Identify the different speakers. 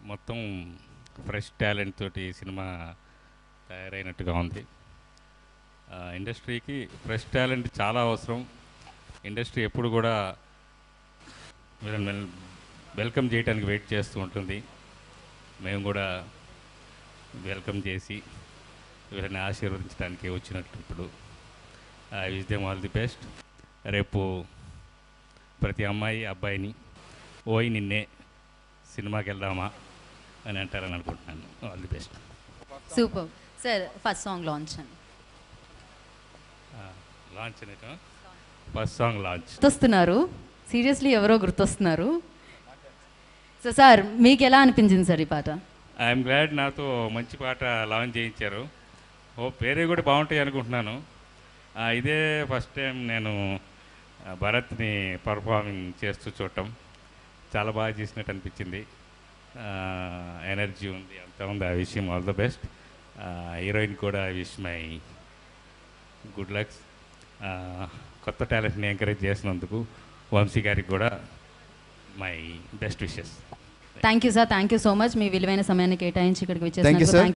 Speaker 1: మొత్తం fresh talent తోటి cinema తయారైనట్టుగా ఉంది ఆ, ఇండస్ట్రీకి ఫ్రెష్ టాలెంట్ చాలా అవసరం ఇండస్ట్రీ ఎప్పుడు కూడా వీళ్ళని వెల్- వెల్కమ్ చేయడానికి వెయిట్ చేస్తూ ఉంటుంది మేము కూడా వెల్కమ్ చేసి వీళ్ళని ఆశీర్వదించడానికి వచ్చినట్టు ఇప్పుడు I wish them all the best రేపు ప్రతి అమ్మాయి అబ్బాయిని ఓయ్ నిన్నే సినిమాకి వెళ్దామా అని అంటారని అనుకుంటున్నాను all the best
Speaker 2: super sir first song launch అండి
Speaker 1: లాంచ్ అనేక ఫస్ట్ సాంగ్ లాంచ్
Speaker 2: గుర్తొస్తున్నారు సీరియస్లీ ఎవరో గుర్తొస్తున్నారు సో సార్ మీకు ఎలా అనిపించింది సార్ ఈ పాట
Speaker 1: ఐఎమ్ గ్లాడ్ నాతో మంచి పాట లాంచ్ చేయించారు ఓ పేరే కూడా బాగుంటాయి అనుకుంటున్నాను ఆ, ఇదే ఫస్ట్ టైం నేను ఆ, భరత్ని పర్ఫార్మింగ్ చేస్తూ చూడటం చాలా బాగా చేసినట్టు అనిపించింది ఎనర్జీ ఉంది అంతా ఉంది ఆ విషయం ఆల్ ద బెస్ట్ హీరోయిన్ కూడా విష్ మై గుడ్ లక్స్ కొత్త టాలెంట్ని ఎంకరేజ్ చేసినందుకు వంశీ గారికి కూడా my best wishes
Speaker 2: thank you sir thank you so much మీ విలువైన సమయాన్ని కేటాయించి ఇక్కడికి
Speaker 3: Thank you,
Speaker 2: వచ్చేసినందుకు
Speaker 3: sir.